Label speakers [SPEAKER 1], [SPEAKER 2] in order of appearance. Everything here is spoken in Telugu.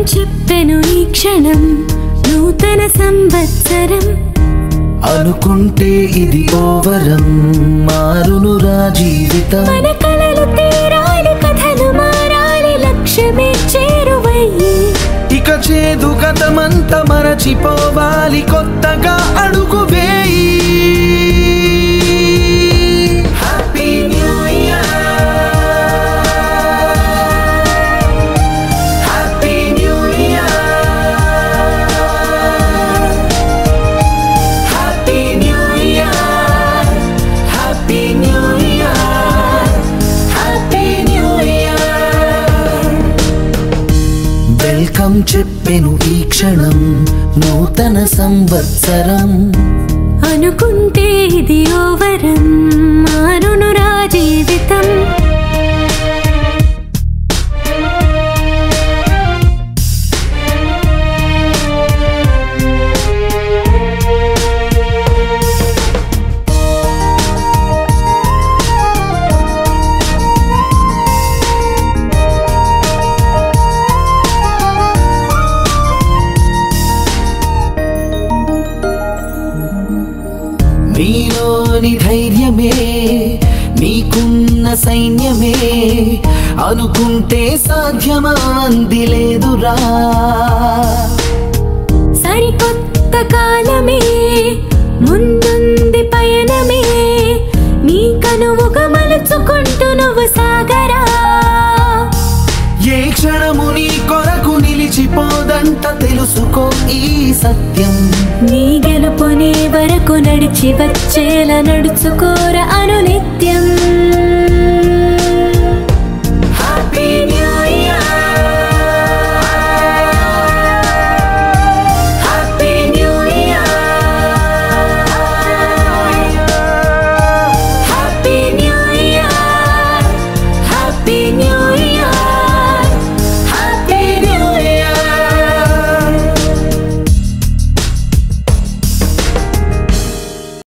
[SPEAKER 1] చెప్పెను ఈ క్షణం నూతన సంవత్సరం
[SPEAKER 2] అనుకుంటే ఇది ఓవరం మారునురా జీవితం
[SPEAKER 1] మన కలలు తీరాలి కథలు మారాలి లక్ష్యమే చేరువయ్యి
[SPEAKER 2] ఇక చేదు గతమంతా మరచిపోవాలి కొత్తగా అడుగు వేయి happy new year happy new year happy new year happy new year happy new year welcome చెప్పెను ఈ క్షణం నూతన సంవత్సరం
[SPEAKER 1] అనుకుంటే ఇది ఓవరం మారునురా జీవితం
[SPEAKER 2] నీలోని ధైర్యమే నీకున్న సైన్యమే అనుకుంటే సాధ్యమా అంది లేదురా
[SPEAKER 1] సరికొత్త కాలమే ముందుంది పయనమే నీ కనువుగా మలుచుకుంటూ నువ్వు సాగరా
[SPEAKER 2] ఏ క్షణము నీ కొరకు నిలిచిపోదంట తెలుసుకో ఈ సత్యం
[SPEAKER 1] నీ గెలుపునే వరకు నడిచి వచ్చేలా నడుచుకోర అనునిత్యం